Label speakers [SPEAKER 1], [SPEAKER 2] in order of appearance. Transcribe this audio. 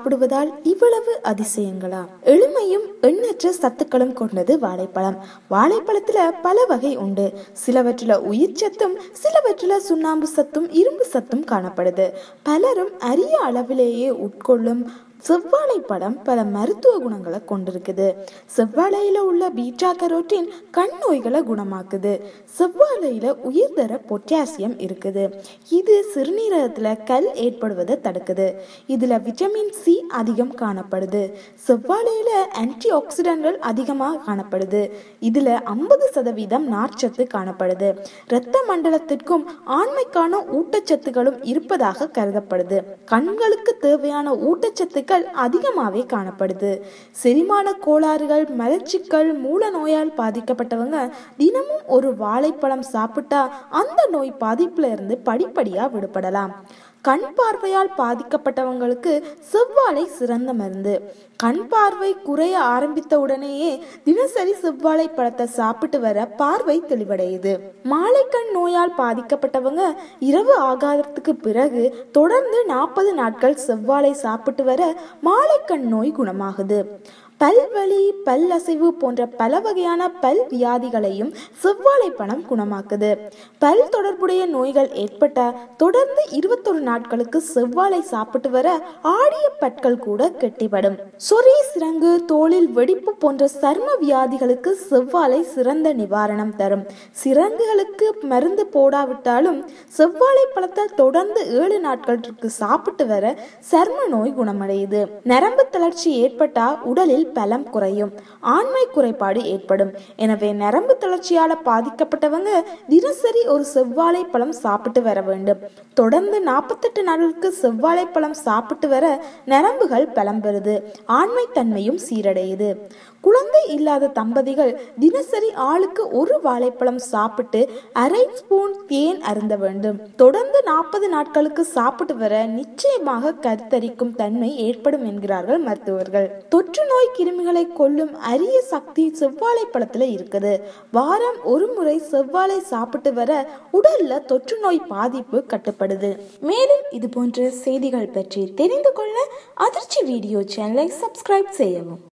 [SPEAKER 1] சாப்பிடுவதால் இவ்வளவு அதிசயங்களா எளிமையும் எண்ணற்ற சத்துக்களும் கொண்டது வாழைப்பழம் வாழைப்பழத்துல பல வகை உண்டு சிலவற்றில உயிர் சத்தும் சிலவற்றில சுண்ணாம்பு சத்தும் இரும்பு சத்தும் காணப்படுது பலரும் அரிய அளவிலேயே உட்கொள்ளும் செவ்வாழை பழம் பல மருத்துவ குணங்களை கொண்டிருக்குது செவ்வாழையில உள்ள பீட்டா கரோட்டின் கண் நோய்களை குணமாக்குது செவ்வாழையில உயர்தர பொட்டாசியம் இருக்குது இது சிறுநீரகத்துல கல் ஏற்படுவதை தடுக்குது இதுல விட்டமின் சி அதிகம் காணப்படுது செவ்வாழையில ஆன்டி ஆக்சிடென்ட்கள் அதிகமாக காணப்படுது இதுல ஐம்பது சதவீதம் நார்ச்சத்து காணப்படுது இரத்த மண்டலத்திற்கும் ஆண்மைக்கான ஊட்டச்சத்துகளும் இருப்பதாக கருதப்படுது கண்களுக்கு தேவையான ஊட்டச்சத்துக்கள் அதிகமாகவே காணப்படுது செரிமான கோளாறுகள் மலச்சிக்கல் மூல நோயால் பாதிக்கப்பட்டவங்க தினமும் ஒரு வாழைப்பழம் சாப்பிட்டா அந்த நோய் பாதிப்புல இருந்து படிப்படியா விடுபடலாம் கண் பார்வையால் பாதிக்கப்பட்டவங்களுக்கு செவ்வாழை சிறந்த மருந்து கண் பார்வை குறைய ஆரம்பித்த உடனேயே தினசரி செவ்வாழை பழத்தை சாப்பிட்டு வர பார்வை தெளிவடையுது மாலைக்கண் நோயால் பாதிக்கப்பட்டவங்க இரவு ஆகாரத்துக்கு பிறகு தொடர்ந்து நாற்பது நாட்கள் செவ்வாழை சாப்பிட்டு வர மாலைக்கண் நோய் குணமாகுது பல்வலி பல் அசைவு போன்ற பல வகையான பல் வியாதிகளையும் செவ்வாழை பழம் குணமாக்குது பல் தொடர்புடைய நோய்கள் ஏற்பட்ட தொடர்ந்து இருபத்தொரு நாட்களுக்கு செவ்வாழை சாப்பிட்டு வர ஆடிய பற்கள் கூட கெட்டிப்படும் சொறி சிறங்கு தோளில் வெடிப்பு போன்ற சர்ம வியாதிகளுக்கு செவ்வாழை சிறந்த நிவாரணம் தரும் சிறங்குகளுக்கு மருந்து போடாவிட்டாலும் செவ்வாழை பழத்தை தொடர்ந்து ஏழு நாட்களுக்கு சாப்பிட்டு வர சர்ம நோய் குணமடையுது நரம்பு தளர்ச்சி ஏற்பட்டா உடலில் பலம் குறையும் ஆண்மை குறைபாடு ஏற்படும் எனவே நரம்பு தளர்ச்சியால பாதிக்கப்பட்டவங்க தினசரி ஒரு செவ்வாழை பழம் சாப்பிட்டு வர வேண்டும் தொடர்ந்து நாற்பத்தெட்டு நாட்களுக்கு செவ்வாழை பழம் சாப்பிட்டு வர நரம்புகள் பலம் பெறுது ஆண்மை தன்மையும் சீரடையுது குழந்தை இல்லாத தம்பதிகள் தினசரி ஆளுக்கு ஒரு வாழைப்பழம் சாப்பிட்டு அரை ஸ்பூன் தேன் அருந்த வேண்டும் தொடர்ந்து நாற்பது நாட்களுக்கு சாப்பிட்டு வர நிச்சயமாக கருத்தரிக்கும் தன்மை ஏற்படும் என்கிறார்கள் மருத்துவர்கள் தொற்று நோய் கிருமிகளை கொல்லும் அரிய சக்தி செவ்வாழை பழத்துல இருக்குது வாரம் ஒரு முறை செவ்வாழை சாப்பிட்டு வர உடல்ல தொற்று நோய் பாதிப்பு கட்டுப்படுது மேலும் இது போன்ற செய்திகள் பற்றி தெரிந்து கொள்ள அதிர்ச்சி வீடியோ சேனலை சப்ஸ்கிரைப் செய்யவும்